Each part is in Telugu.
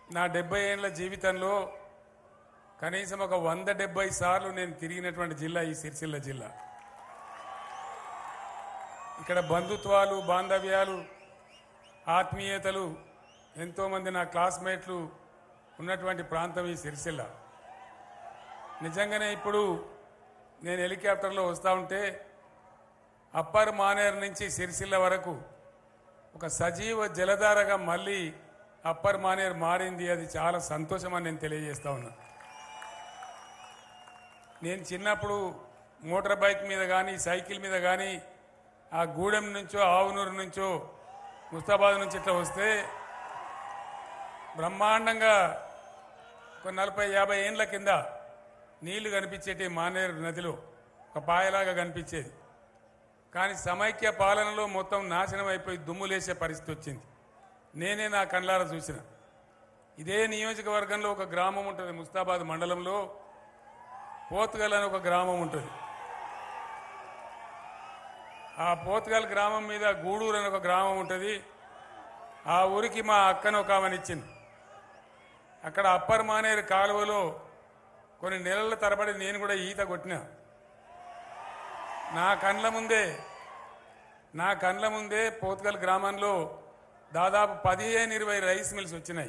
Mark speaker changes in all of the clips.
Speaker 1: నా డెబ్బై ఏళ్ళ జీవితంలో కనీసం ఒక వంద డెబ్బై సార్లు నేను తిరిగినటువంటి జిల్లా ఈ సిరిసిల్ల జిల్లా ఇక్కడ బంధుత్వాలు బాంధవ్యాలు ఆత్మీయతలు ఎంతోమంది నా క్లాస్మేట్లు ఉన్నటువంటి ప్రాంతం ఈ సిరిసిల్ల నిజంగానే ఇప్పుడు నేను హెలికాప్టర్లో వస్తూ ఉంటే అప్పర్ మానేర్ నుంచి సిరిసిల్ల వరకు ఒక సజీవ జలధారగా మళ్ళీ అప్పర్ మానేర్ మారింది అది చాలా సంతోషమని నేను తెలియజేస్తా ఉన్నా నేను చిన్నప్పుడు మోటార్ బైక్ మీద కానీ సైకిల్ మీద కానీ ఆ గూడెం నుంచో ఆవునూరు నుంచో ముస్తాబాద్ నుంచి ఇట్లా వస్తే బ్రహ్మాండంగా ఒక నలభై యాభై ఏండ్ల కింద నీళ్లు కనిపించేటి మానేరు నదిలో ఒక పాయలాగా కనిపించేది కానీ సమైక్య పాలనలో మొత్తం నాశనం అయిపోయి దుమ్ములేసే పరిస్థితి వచ్చింది నేనే నా కళ్ళారా చూసిన ఇదే నియోజకవర్గంలో ఒక గ్రామం ఉంటుంది ముస్తాబాద్ మండలంలో పోతుగల్ అని ఒక గ్రామం ఉంటుంది ఆ పోతుగల్ గ్రామం మీద గూడూరు అని ఒక గ్రామం ఉంటుంది ఆ ఊరికి మా అక్కను ఒక ఆమెనిచ్చింది అక్కడ అప్పర్ మానేరు కాలువలో కొన్ని నెలల తరబడి నేను కూడా ఈత కొట్టినా నా కండ్ల ముందే నా కండ్ల ముందే పోతుగల్ గ్రామంలో దాదాపు పదిహేను ఇరవై రైస్ మిల్స్ వచ్చినాయి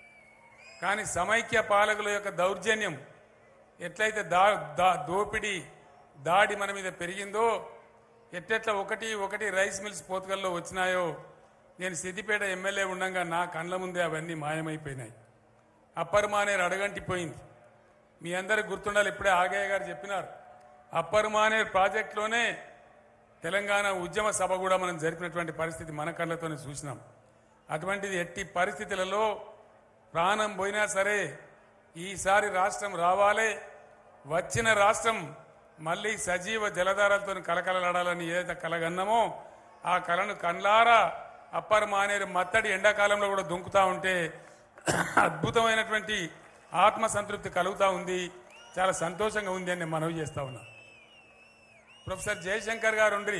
Speaker 1: కానీ సమైక్య పాలకుల యొక్క దౌర్జన్యం ఎట్లయితే దా దా- దోపిడీ దాడి మన మీద పెరిగిందో ఎట్టెట్లా ఒకటి ఒకటి రైస్ మిల్స్ పోతుగల్లో వచ్చినాయో నేను సిద్దిపేట ఎమ్మెల్యే ఉండగా నా కండ్ల ముందే అవన్నీ మాయమైపోయినాయి అప్పర్ మానేరు అడగంటిపోయింది మీ అందరికి గుర్తుండాలి ఇప్పుడే ఆగయ్య గారు చెప్పినారు అప్పర్ మానేర్ ప్రాజెక్టులోనే తెలంగాణ ఉద్యమ సభ కూడా మనం జరిపినటువంటి పరిస్థితి మన కళ్ళతోనే చూసినాం అటువంటిది ఎట్టి పరిస్థితులలో ప్రాణం పోయినా సరే ఈసారి రాష్ట్రం రావాలి వచ్చిన రాష్ట్రం మళ్ళీ సజీవ జలధారాలతో కలకలలాడాలని ఏదైతే కలగన్నామో ఆ కళను కళ్ళారా అప్పర్ మానేరు మత్తడి ఎండాకాలంలో కూడా దుంకుతా ఉంటే అద్భుతమైనటువంటి ఆత్మ సంతృప్తి కలుగుతా ఉంది చాలా సంతోషంగా ఉంది అని నేను మనవి చేస్తా ఉన్నా ప్రొఫెసర్ జయశంకర్ గారు ఉండ్రి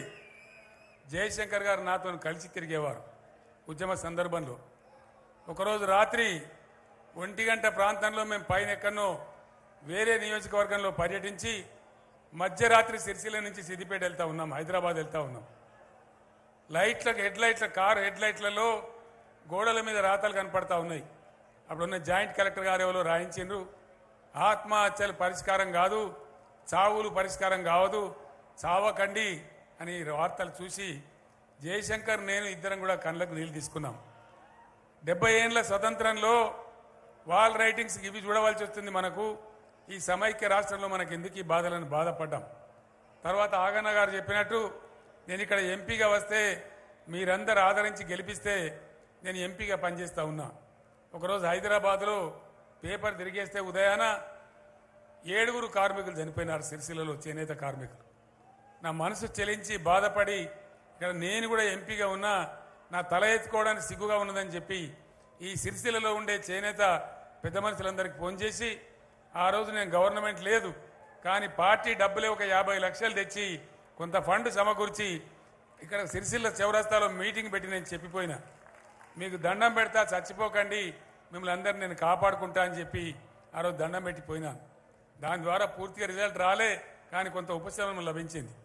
Speaker 1: జయశంకర్ గారు నాతో కలిసి తిరిగేవారు ఉద్యమ సందర్భంలో ఒకరోజు రాత్రి ఒంటి గంట ప్రాంతంలో మేము పైన ఎక్కడనో వేరే నియోజకవర్గంలో పర్యటించి మధ్యరాత్రి సిరిసిల్ల నుంచి సిద్దిపేట వెళ్తా ఉన్నాం హైదరాబాద్ వెళ్తా ఉన్నాం లైట్లకు హెడ్ లైట్ల కారు హెడ్ లైట్లలో గోడల మీద రాతలు కనపడతా ఉన్నాయి అప్పుడున్న జాయింట్ కలెక్టర్ గారు ఎవరో రాయించిండ్రు ఆత్మహత్యలు పరిష్కారం కాదు చావులు పరిష్కారం కావదు చావకండి అని వార్తలు చూసి జయశంకర్ నేను ఇద్దరం కూడా కళ్ళకు నీళ్ళు తీసుకున్నాం డెబ్బై ఏండ్ల స్వతంత్రంలో వాల్ రైటింగ్స్ ఇవి చూడవలసి వస్తుంది మనకు ఈ సమైక్య రాష్ట్రంలో మనకు ఎందుకు ఈ బాధలను బాధపడ్డాం తర్వాత ఆగన్న గారు చెప్పినట్టు నేను ఇక్కడ ఎంపీగా వస్తే మీరందరూ ఆదరించి గెలిపిస్తే నేను ఎంపీగా పనిచేస్తా ఉన్నా ఒకరోజు హైదరాబాద్లో పేపర్ తిరిగేస్తే ఉదయాన ఏడుగురు కార్మికులు చనిపోయినారు సిరిసిల్లలో చేనేత కార్మికులు నా మనసు చెలించి బాధపడి ఇక్కడ నేను కూడా ఎంపీగా ఉన్నా నా తల ఎత్తుకోవడానికి సిగ్గుగా ఉన్నదని చెప్పి ఈ సిరిసిల్లలో ఉండే చేనేత పెద్ద మనుషులందరికీ ఫోన్ చేసి ఆ రోజు నేను గవర్నమెంట్ లేదు కానీ పార్టీ డబ్బులే ఒక యాభై లక్షలు తెచ్చి కొంత ఫండ్ సమకూర్చి ఇక్కడ సిరిసిల్ల చౌరస్తాలో మీటింగ్ పెట్టి నేను చెప్పిపోయినా మీకు దండం పెడతా చచ్చిపోకండి మిమ్మల్ని అందరిని నేను కాపాడుకుంటా అని చెప్పి ఆ రోజు దండం పెట్టి పోయినాను దాని ద్వారా పూర్తిగా రిజల్ట్ రాలే కానీ కొంత ఉపశమనం లభించింది